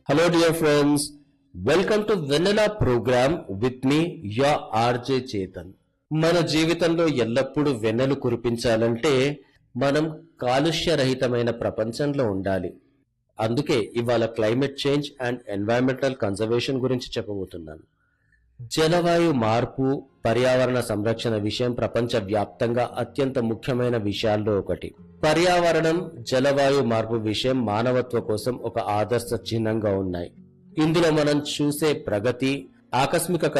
Hello, dear friends. Welcome to Vanilla program with me, your RJ Chetan. మన జీవితంలో ఎల్లప్పుడూ వెన్నెలు కురిపించాలంటే మనం కాలుష్యరహితమైన ప్రపంచంలో ఉండాలి అందుకే ఇవాళ climate change and environmental conservation గురించి చెప్పబోతున్నాను జలవాయు మార్పు పర్యావరణ సంరక్షణ విషయం ప్రపంచ వ్యాప్తంగా అత్యంత ముఖ్యమైన విషయాల్లో ఒకటి పర్యావరణం జలవాయు మార్పు విషయం మానవత్వ కోసం ఒక ఆదర్శ చిహ్నంగా ఉన్నాయి ఇందులో మనం చూసే ప్రగతి ఆకస్మిక